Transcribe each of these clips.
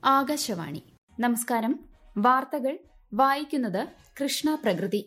ആകാശവാണി നമസ്കാരം വാർത്തകൾ വായിക്കുന്നത് കൃഷ്ണ പ്രകൃതി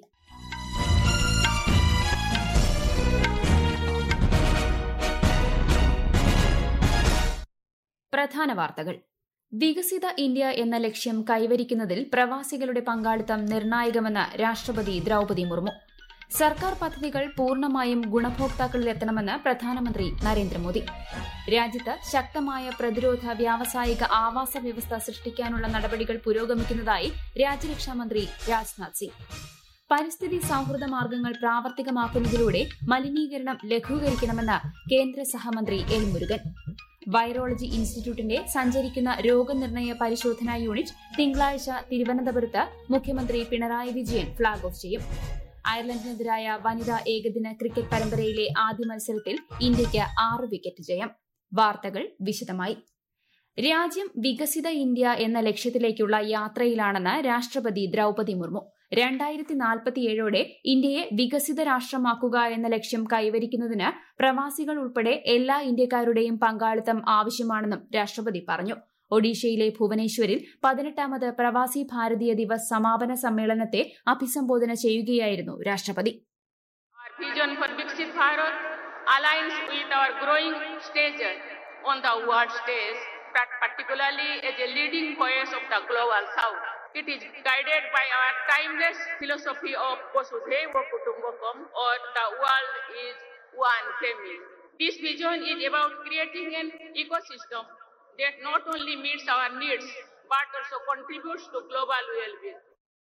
പ്രധാന വാർത്തകൾ വികസിത ഇന്ത്യ എന്ന ലക്ഷ്യം കൈവരിക്കുന്നതിൽ പ്രവാസികളുടെ പങ്കാളിത്തം നിർണായകമെന്ന് രാഷ്ട്രപതി ദ്രൌപതി മുർമു സർക്കാർ പദ്ധതികൾ പൂർണ്ണമായും ഗുണഭോക്താക്കളിലെത്തണമെന്ന് പ്രധാനമന്ത്രി നരേന്ദ്രമോദി രാജ്യത്ത് ശക്തമായ പ്രതിരോധ വ്യാവസായിക ആവാസ വ്യവസ്ഥ സൃഷ്ടിക്കാനുള്ള നടപടികൾ പുരോഗമിക്കുന്നതായി രാജ്യരക്ഷാമന്ത്രി രാജ്നാഥ് സിംഗ് പരിസ്ഥിതി സൌഹൃദ മാർഗങ്ങൾ പ്രാവർത്തികമാക്കുന്നതിലൂടെ മലിനീകരണം ലഘൂകരിക്കണമെന്ന് കേന്ദ്ര സഹമന്ത്രി എൽ മുരുകൻ വൈറോളജി ഇൻസ്റ്റിറ്റ്യൂട്ടിന്റെ സഞ്ചരിക്കുന്ന രോഗനിർണയ പരിശോധനാ യൂണിറ്റ് തിങ്കളാഴ്ച തിരുവനന്തപുരത്ത് മുഖ്യമന്ത്രി പിണറായി വിജയൻ ഫ്ളാഗ് ഓഫ് ചെയ്യും അയർലൻഡിനെതിരായ വനിതാ ഏകദിന ക്രിക്കറ്റ് പരമ്പരയിലെ ആദ്യ മത്സരത്തിൽ ഇന്ത്യയ്ക്ക് ആറ് വിക്കറ്റ് ജയം വാർത്തകൾ വിശദമായി രാജ്യം വികസിത ഇന്ത്യ എന്ന ലക്ഷ്യത്തിലേക്കുള്ള യാത്രയിലാണെന്ന് രാഷ്ട്രപതി ദ്രൌപതി മുർമു രണ്ടായിരത്തി നാൽപ്പത്തിയേഴോടെ ഇന്ത്യയെ വികസിത രാഷ്ട്രമാക്കുക എന്ന ലക്ഷ്യം കൈവരിക്കുന്നതിന് പ്രവാസികൾ ഉൾപ്പെടെ എല്ലാ ഇന്ത്യക്കാരുടെയും പങ്കാളിത്തം ആവശ്യമാണെന്നും രാഷ്ട്രപതി പറഞ്ഞു ഒഡീഷയിലെ ഭുവനേശ്വരിൽ പതിനെട്ടാമത് പ്രവാസി ഭാരതീയ ദിവസ് സമാപന സമ്മേളനത്തെ അഭിസംബോധന ചെയ്യുകയായിരുന്നു രാഷ്ട്രപതി Our vision for Viksit Bharat aligns with our growing stature on the world stage, particularly as a leading voice of the global south. It is guided by our timeless philosophy of Vasudhaiva Kutumbakam or the world is one family. This vision is about creating an ecosystem that not only meets our needs but also contributes to global well-being.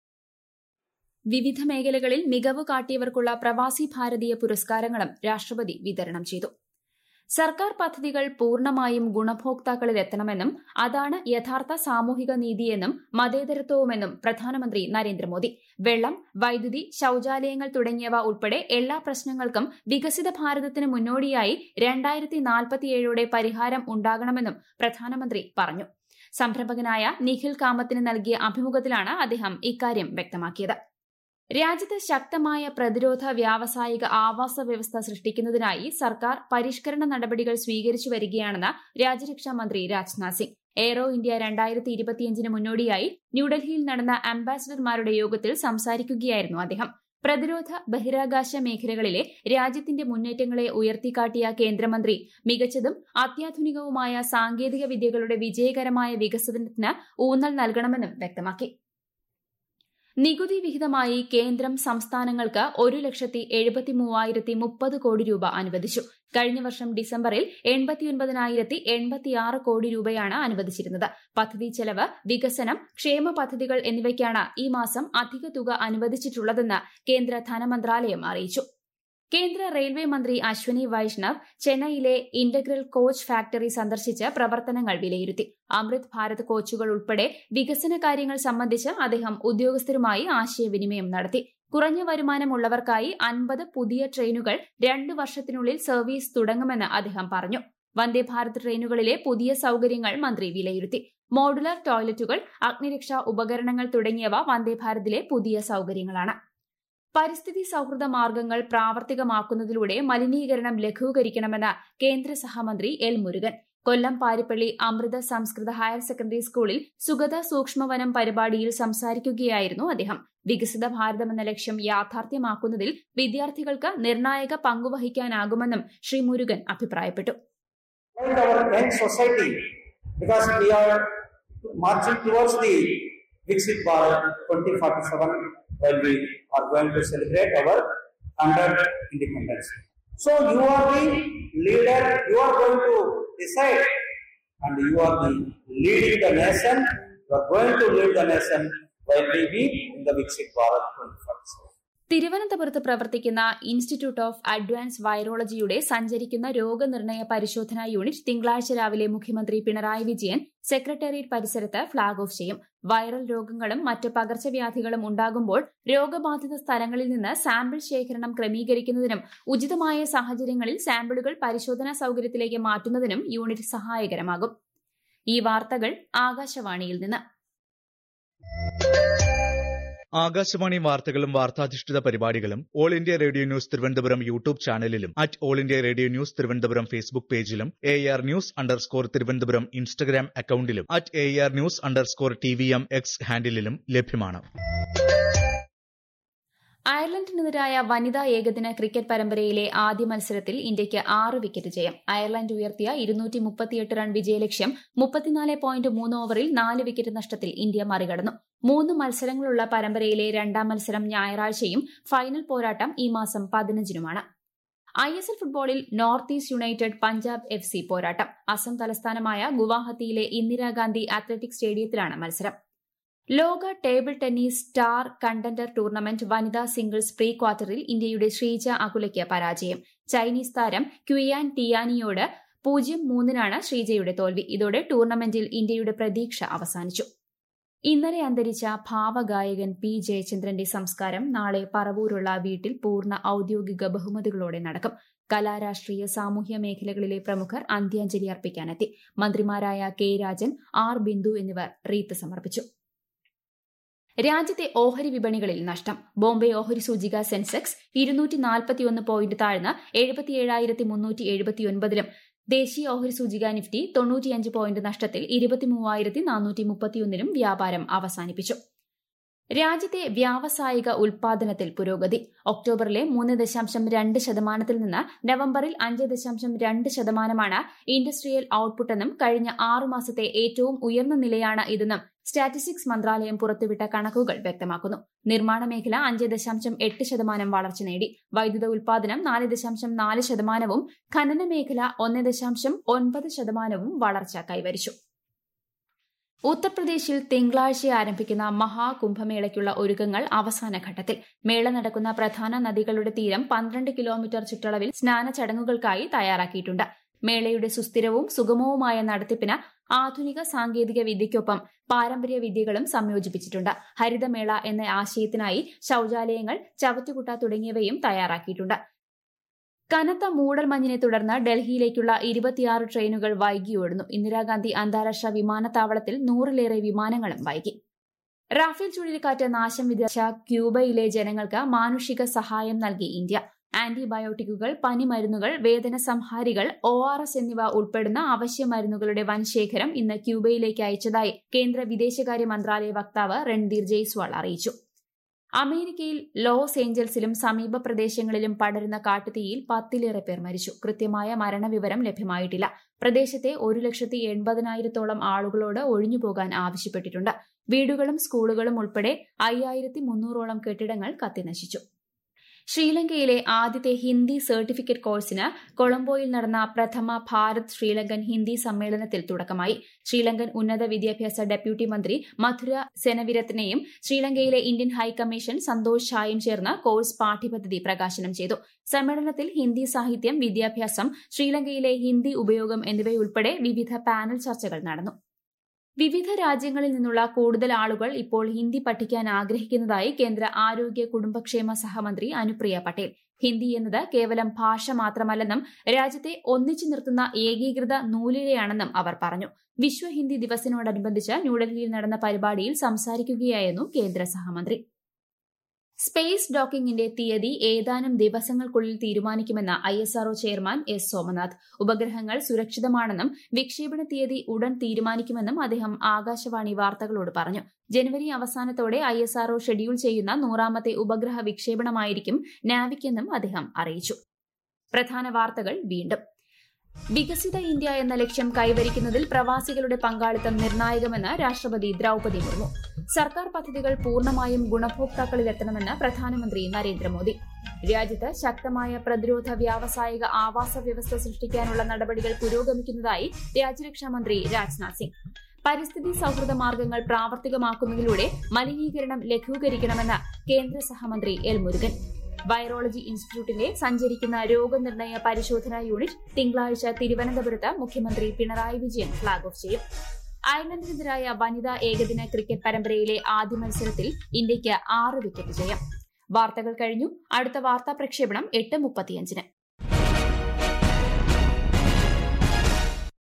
വിവിധ മേഖലകളിൽ മികവ് കാട്ടിയവർക്കുള്ള പ്രവാസി ഭാരതീയ പുരസ്കാരങ്ങളും രാഷ്ട്രപതി വിതരണം ചെയ്തു സർക്കാർ പദ്ധതികൾ പൂർണ്ണമായും ഗുണഭോക്താക്കളിൽ എത്തണമെന്നും അതാണ് യഥാർത്ഥ സാമൂഹിക നീതിയെന്നും മതേതരത്വവുമെന്നും പ്രധാനമന്ത്രി നരേന്ദ്രമോദി വെള്ളം വൈദ്യുതി ശൌചാലയങ്ങൾ തുടങ്ങിയവ ഉൾപ്പെടെ എല്ലാ പ്രശ്നങ്ങൾക്കും വികസിത ഭാരതത്തിന് മുന്നോടിയായി രണ്ടായിരത്തി നാൽപ്പത്തിയേഴോടെ പരിഹാരം ഉണ്ടാകണമെന്നും പ്രധാനമന്ത്രി പറഞ്ഞു സംരംഭകനായ നിഖിൽ കാമത്തിന് നൽകിയ അഭിമുഖത്തിലാണ് അദ്ദേഹം ഇക്കാര്യം വ്യക്തമാക്കിയത് രാജ്യത്ത് ശക്തമായ പ്രതിരോധ വ്യാവസായിക ആവാസ വ്യവസ്ഥ സൃഷ്ടിക്കുന്നതിനായി സർക്കാർ പരിഷ്കരണ നടപടികൾ സ്വീകരിച്ചു വരികയാണെന്ന് രാജ്യരക്ഷാ മന്ത്രി രാജ്നാഥ് സിംഗ് എയ്റോ ഇന്ത്യ രണ്ടായിരത്തി ഇരുപത്തിയഞ്ചിന് മുന്നോടിയായി ന്യൂഡൽഹിയിൽ നടന്ന അംബാസിഡർമാരുടെ യോഗത്തിൽ സംസാരിക്കുകയായിരുന്നു അദ്ദേഹം പ്രതിരോധ ബഹിരാകാശ മേഖലകളിലെ രാജ്യത്തിന്റെ മുന്നേറ്റങ്ങളെ ഉയർത്തിക്കാട്ടിയ കേന്ദ്രമന്ത്രി മികച്ചതും അത്യാധുനികവുമായ സാങ്കേതിക വിദ്യകളുടെ വിജയകരമായ വികസനത്തിന് ഊന്നൽ നൽകണമെന്നും വ്യക്തമാക്കി നികുതി വിഹിതമായി കേന്ദ്രം സംസ്ഥാനങ്ങൾക്ക് ഒരു ലക്ഷത്തി എഴുപത്തി മൂവായിരത്തി മുപ്പത് കോടി രൂപ അനുവദിച്ചു കഴിഞ്ഞ വർഷം ഡിസംബറിൽ എൺപത്തിയൊൻപതിനായിരത്തി എൺപത്തിയാറ് കോടി രൂപയാണ് അനുവദിച്ചിരുന്നത് പദ്ധതി ചെലവ് വികസനം ക്ഷേമ പദ്ധതികൾ എന്നിവയ്ക്കാണ് ഈ മാസം അധിക തുക അനുവദിച്ചിട്ടുള്ളതെന്ന് കേന്ദ്ര ധനമന്ത്രാലയം അറിയിച്ചു കേന്ദ്ര റെയിൽവേ മന്ത്രി അശ്വനി വൈഷ്ണവ് ചെന്നൈയിലെ ഇന്റഗ്രൽ കോച്ച് ഫാക്ടറി സന്ദർശിച്ച് പ്രവർത്തനങ്ങൾ വിലയിരുത്തി അമൃത് ഭാരത് കോച്ചുകൾ ഉൾപ്പെടെ വികസന കാര്യങ്ങൾ സംബന്ധിച്ച് അദ്ദേഹം ഉദ്യോഗസ്ഥരുമായി ആശയവിനിമയം നടത്തി കുറഞ്ഞ വരുമാനമുള്ളവർക്കായി അൻപത് പുതിയ ട്രെയിനുകൾ രണ്ടു വർഷത്തിനുള്ളിൽ സർവീസ് തുടങ്ങുമെന്ന് അദ്ദേഹം പറഞ്ഞു വന്ദേ ഭാരത് ട്രെയിനുകളിലെ പുതിയ സൌകര്യങ്ങൾ മന്ത്രി വിലയിരുത്തി മോഡുലർ ടോയ്ലറ്റുകൾ അഗ്നിരക്ഷാ ഉപകരണങ്ങൾ തുടങ്ങിയവ വന്ദേ ഭാരതിലെ പുതിയ സൌകര്യങ്ങളാണ് പരിസ്ഥിതി സൌഹൃദ മാർഗങ്ങൾ പ്രാവർത്തികമാക്കുന്നതിലൂടെ മലിനീകരണം ലഘൂകരിക്കണമെന്ന് കേന്ദ്ര സഹമന്ത്രി L Murugan Kollam Paripally Amrita Samskrita higher secondary സ്കൂളിൽ സുഗത സൂക്ഷ്മവനം പരിപാടിയിൽ സംസാരിക്കുകയായിരുന്നു അദ്ദേഹം വികസിത ഭാരതം എന്ന ലക്ഷ്യം യാഥാർത്ഥ്യമാക്കുന്നതിൽ വിദ്യാർത്ഥികൾക്ക് നിർണായക പങ്കുവഹിക്കാനാകുമെന്നും ശ്രീ മുരുകൻ അഭിപ്രായപ്പെട്ടു like our young society because we are marching towards the Viksit Bharat 2047 when we are going to celebrate our 100 independence. So you are the leader, you are going to decide and you are the leading the nation, you are going to lead the nation when we be in the Viksit Bharat 2047. തിരുവനന്തപുരത്ത് പ്രവർത്തിക്കുന്ന institute of advance വൈറോളജിയുടെ സഞ്ചരിക്കുന്ന രോഗനിർണയ പരിശോധനാ unit തിങ്കളാഴ്ച രാവിലെ മുഖ്യമന്ത്രി Pinarayi Vijayan secretariat പരിസരത്ത് flag off ചെയ്യും വൈറൽ രോഗങ്ങളും മറ്റ് പകർച്ചവ്യാധികളും ഉണ്ടാകുമ്പോൾ രോഗബാധിത സ്ഥലങ്ങളിൽ നിന്ന് സാമ്പിൾ ശേഖരണം ക്രമീകരിക്കുന്നതിനും ഉചിതമായ സാഹചര്യങ്ങളിൽ സാമ്പിളുകൾ പരിശോധനാ സൌകര്യത്തിലേക്ക് മാറ്റുന്നതിനും യൂണിറ്റ് സഹായകരമാകും ഈ വാർത്തകൾ ആകാശവാണിയിൽ നിന്ന് ആകാശവാണി വാർത്തകളും വാർത്താധിഷ്ഠിത പരിപാടികളും all India radio news Thiruvananthapuram YouTube ചാനലിലും at all India radio news Thiruvananthapuram Facebook പേജിലും A R news underscore Thiruvananthapuram Instagram അക്കൌണ്ടിലും at A R news underscore T V M X ഹാൻഡിലും ലഭ്യമാണ് അയർലൻഡിനെതിരായ വനിതാ ഏകദിന ക്രിക്കറ്റ് പരമ്പരയിലെ ആദ്യ മത്സരത്തിൽ ഇന്ത്യയ്ക്ക് ആറ് വിക്കറ്റ് ജയം അയർലൻഡ് ഉയർത്തിയ ഇരുന്നൂറ്റി മുപ്പത്തിയെട്ട് റൺ വിജയലക്ഷ്യം മുപ്പത്തിനാല് പോയിന്റ് മൂന്ന് ഓവറിൽ നാല് വിക്കറ്റ് നഷ്ടത്തിൽ ഇന്ത്യ മറികടന്നു മൂന്ന് മത്സരങ്ങളുള്ള പരമ്പരയിലെ രണ്ടാം മത്സരം ഞായറാഴ്ചയും ഫൈനൽ പോരാട്ടം ഈ മാസം പതിനഞ്ചിനുമാണ് ഐ എസ് എൽ ഫുട്ബോളിൽ north east united Punjab F C പോരാട്ടം അസം തലസ്ഥാനമായ ഗുവാഹത്തിയിലെ ഇന്ദിരാഗാന്ധി അത്ലറ്റിക് സ്റ്റേഡിയത്തിലാണ് മത്സരം ലോക table tennis star contender tournament വനിതാ സിംഗിൾസ് പ്രീ ക്വാർട്ടറിൽ ഇന്ത്യയുടെ ശ്രീജ അകുലയ്ക്ക് പരാജയം ചൈനീസ് താരം ക്വിയാൻ ടിയാനിയോട് പൂജ്യം മൂന്നിനാണ് ശ്രീജയുടെ തോൽവി ഇതോടെ ടൂർണമെന്റിൽ ഇന്ത്യയുടെ പ്രതീക്ഷ അവസാനിച്ചു ഇന്നലെ അന്തരിച്ച ഭാവഗായകൻ പി ജയചന്ദ്രന്റെ സംസ്കാരം നാളെ പറവൂരുള്ള വീട്ടിൽ പൂർണ്ണ ഔദ്യോഗിക ബഹുമതികളോടെ നടക്കും കലാരാഷ്ട്രീയ സാമൂഹ്യ മേഖലകളിലെ പ്രമുഖർ അന്ത്യാഞ്ജലി അർപ്പിക്കാനെത്തി മന്ത്രിമാരായ കെ രാജൻ ആർ ബിന്ദു എന്നിവർ റീത്ത് സമർപ്പിച്ചു രാജ്യത്തെ ഓഹരി വിപണികളിൽ നഷ്ടം ബോംബെ ഓഹരി സൂചിക സെൻസെക്സ് ഇരുന്നൂറ്റി നാൽപ്പത്തിയൊന്ന് പോയിന്റ് താഴ്ന്ന് എഴുപത്തിയേഴായിരത്തി മുന്നൂറ്റി എഴുപത്തിയൊൻപതിലും ദേശീയ ഓഹരി സൂചിക നിഫ്റ്റി തൊണ്ണൂറ്റിയഞ്ച് പോയിന്റ് നഷ്ടത്തിൽ ഇരുപത്തിമൂവായിരത്തി നാനൂറ്റി മുപ്പത്തിയൊന്നിലും വ്യാപാരം അവസാനിപ്പിച്ചു രാജ്യത്തെ വ്യാവസായിക ഉൽപാദനത്തിൽ പുരോഗതി ഒക്ടോബറിലെ മൂന്ന് ദശാംശം രണ്ട് ശതമാനത്തിൽ നിന്ന് നവംബറിൽ അഞ്ച് ദശാംശം രണ്ട് ശതമാനമാണ് ഇൻഡസ്ട്രിയൽ ഔട്ട്പുട്ടെന്നും കഴിഞ്ഞ ആറു മാസത്തെ ഏറ്റവും ഉയർന്ന നിലയാണ് ഇതെന്നും സ്റ്റാറ്റിസ്റ്റിക്സ് മന്ത്രാലയം പുറത്തുവിട്ട കണക്കുകൾ വ്യക്തമാക്കുന്നു നിർമ്മാണ മേഖല അഞ്ച് ദശാംശം എട്ട് ശതമാനം വളർച്ച നേടി വൈദ്യുത ഉൽപാദനം നാല് ദശാംശം നാല് ശതമാനവും ഖനന മേഖല ഒന്ന് ദശാംശം ഒൻപത് ശതമാനവും വളർച്ച കൈവരിച്ചു ഉത്തർപ്രദേശിൽ തിങ്കളാഴ്ച ആരംഭിക്കുന്ന മഹാകുംഭമേളയ്ക്കുള്ള ഒരുക്കങ്ങൾ അവസാന ഘട്ടത്തിൽ മേള നടക്കുന്ന പ്രധാന നദികളുടെ തീരം പന്ത്രണ്ട് കിലോമീറ്റർ ചുറ്റളവിൽ സ്നാന ചടങ്ങുകൾക്കായി തയ്യാറാക്കിയിട്ടുണ്ട് മേളയുടെ സുസ്ഥിരവും സുഗമവുമായ നടത്തിപ്പിന് ആധുനിക സാങ്കേതിക വിദ്യയ്ക്കൊപ്പം പാരമ്പര്യ വിദ്യകളും സംയോജിപ്പിച്ചിട്ടുണ്ട് ഹരിതമേള എന്ന ആശയത്തിനായി ശൌചാലയങ്ങൾ ചവറ്റുകുട്ട തുടങ്ങിയവയും തയ്യാറാക്കിയിട്ടുണ്ട് കനത്ത മൂടൽമഞ്ഞിനെ തുടർന്ന് ഡൽഹിയിലേക്കുള്ള ഇരുപത്തിയാറ് ട്രെയിനുകൾ വൈകി ഓടുന്നു ഇന്ദിരാഗാന്ധി അന്താരാഷ്ട്ര വിമാനത്താവളത്തിൽ നൂറിലേറെ വിമാനങ്ങളും വൈകി റാഫേൽ ചുഴലിക്കാറ്റ് നാശം വിതച്ച ക്യൂബയിലെ ജനങ്ങൾക്ക് മാനുഷിക സഹായം നൽകി ഇന്ത്യ ആന്റിബയോട്ടിക്കുകൾ പനിമരുന്നുകൾ വേദന സംഹാരികൾ ഒ ആർ എസ് എന്നിവ ഉൾപ്പെടുന്ന അവശ്യ മരുന്നുകളുടെ വൻ ശേഖരം ഇന്ന് ക്യൂബയിലേക്ക് അയച്ചതായി കേന്ദ്ര വിദേശകാര്യ മന്ത്രാലയ വക്താവ് രൺധീർ ജയ്സ്വാൾ അറിയിച്ചു അമേരിക്കയിൽ ലോസ് ഏഞ്ചൽസിലും സമീപ പ്രദേശങ്ങളിലും പടരുന്ന കാട്ടുതീയിൽ പത്തിലേറെ പേർ മരിച്ചു കൃത്യമായ മരണവിവരം ലഭ്യമായിട്ടില്ല പ്രദേശത്തെ ഒരു ലക്ഷത്തി എൺപതിനായിരത്തോളം ആളുകളോട് ഒഴിഞ്ഞുപോകാൻ ആവശ്യപ്പെട്ടിട്ടുണ്ട് വീടുകളും സ്കൂളുകളും ഉൾപ്പെടെ അയ്യായിരത്തി മുന്നൂറോളം കെട്ടിടങ്ങൾ കത്തിനശിച്ചു ശ്രീലങ്കയിലെ ആദ്യത്തെ ഹിന്ദി സർട്ടിഫിക്കറ്റ് കോഴ്സിന് കൊളംബോയിൽ നടന്ന പ്രഥമ ഭാരത് ശ്രീലങ്കൻ ഹിന്ദി സമ്മേളനത്തിൽ തുടക്കമായി ശ്രീലങ്കൻ ഉന്നത വിദ്യാഭ്യാസ ഡെപ്യൂട്ടി മന്ത്രി മധുര സെനവിരത്നയും ശ്രീലങ്കയിലെ ഇന്ത്യൻ ഹൈക്കമ്മീഷൻ സന്തോഷ് ഷായും ചേർന്ന് കോഴ്സ് പാഠ്യപദ്ധതി പ്രകാശനം ചെയ്തു സമ്മേളനത്തിൽ ഹിന്ദി സാഹിത്യം വിദ്യാഭ്യാസം ശ്രീലങ്കയിലെ ഹിന്ദി ഉപയോഗം എന്നിവയുൾപ്പെടെ വിവിധ പാനൽ ചർച്ചകൾ നടന്നു വിവിധ രാജ്യങ്ങളിൽ നിന്നുള്ള കൂടുതൽ ആളുകൾ ഇപ്പോൾ ഹിന്ദി പഠിക്കാൻ ആഗ്രഹിക്കുന്നതായി കേന്ദ്ര ആരോഗ്യ കുടുംബക്ഷേമ സഹമന്ത്രി അനുപ്രിയ പട്ടേൽ ഹിന്ദി എന്നത് കേവലം ഭാഷ മാത്രമല്ലെന്നും രാജ്യത്തെ ഒന്നിച്ചു നിർത്തുന്ന ഏകീകൃത നൂലിഴയാണെന്നും അവർ പറഞ്ഞു വിശ്വ ഹിന്ദി ദിവസിനോടനുബന്ധിച്ച് ന്യൂഡൽഹിയിൽ നടന്ന പരിപാടിയിൽ സംസാരിക്കുകയായിരുന്നു കേന്ദ്ര സഹമന്ത്രി സ്പേസ് ഡോക്കിംഗിന്റെ തീയതി ഏതാനും ദിവസങ്ങൾക്കുള്ളിൽ തീരുമാനിക്കുമെന്ന് I S R O chairman S Somanath ഉപഗ്രഹങ്ങൾ സുരക്ഷിതമാണെന്നും വിക്ഷേപണ തീയതി ഉടൻ തീരുമാനിക്കുമെന്നും അദ്ദേഹം ആകാശവാണി വാർത്തകളോട് പറഞ്ഞു ജനുവരി അവസാനത്തോടെ ഐ എസ് ആർഒ ഷെഡ്യൂൾ ചെയ്യുന്ന നൂറാമത്തെ ഉപഗ്രഹ വിക്ഷേപണമായിരിക്കും നാവിക്കെന്നും അദ്ദേഹം അറിയിച്ചു പ്രധാന വാർത്തകൾ വീണ്ടും വികസിത ഇന്ത്യ എന്ന ലക്ഷ്യം കൈവരിക്കുന്നതിൽ പ്രവാസികളുടെ പങ്കാളിത്തം നിർണായകമെന്ന് രാഷ്ട്രപതി ദ്രൌപതി മുർമു സർക്കാർ പദ്ധതികൾ പൂർണ്ണമായും ഗുണഭോക്താക്കളിലെത്തണമെന്ന് പ്രധാനമന്ത്രി നരേന്ദ്രമോദി രാജ്യത്ത് ശക്തമായ പ്രതിരോധ വ്യാവസായിക ആവാസ വ്യവസ്ഥ സൃഷ്ടിക്കാനുള്ള നടപടികൾ പുരോഗമിക്കുന്നതായി രാജ്യരക്ഷാമന്ത്രി രാജ്നാഥ് സിംഗ് പരിസ്ഥിതി സൌഹൃദ മാർഗങ്ങൾ പ്രാവർത്തികമാക്കുന്നതിലൂടെ മലിനീകരണം ലഘൂകരിക്കണമെന്ന് കേന്ദ്ര സഹമന്ത്രി എൽ മുരുകൻ വൈറോളജി ഇൻസ്റ്റിറ്റ്യൂട്ടിന്റെ സഞ്ചരിക്കുന്ന രോഗനിർണയ പരിശോധനാ യൂണിറ്റ് തിങ്കളാഴ്ച തിരുവനന്തപുരത്ത് മുഖ്യമന്ത്രി പിണറായി വിജയൻ ഫ്ളാഗ് ഓഫ് ചെയ്യും അയർലൻഡിനെതിരായ വനിതാ ഏകദിന ക്രിക്കറ്റ് പരമ്പരയിലെ ആദ്യ മത്സരത്തിൽ ഇന്ത്യയ്ക്ക് ആറ് വിക്കറ്റ് ജയം വാർത്തകൾ കഴിഞ്ഞു അടുത്ത വാർത്താ പ്രക്ഷേപണം എട്ട് മുപ്പത്തിയഞ്ചിന്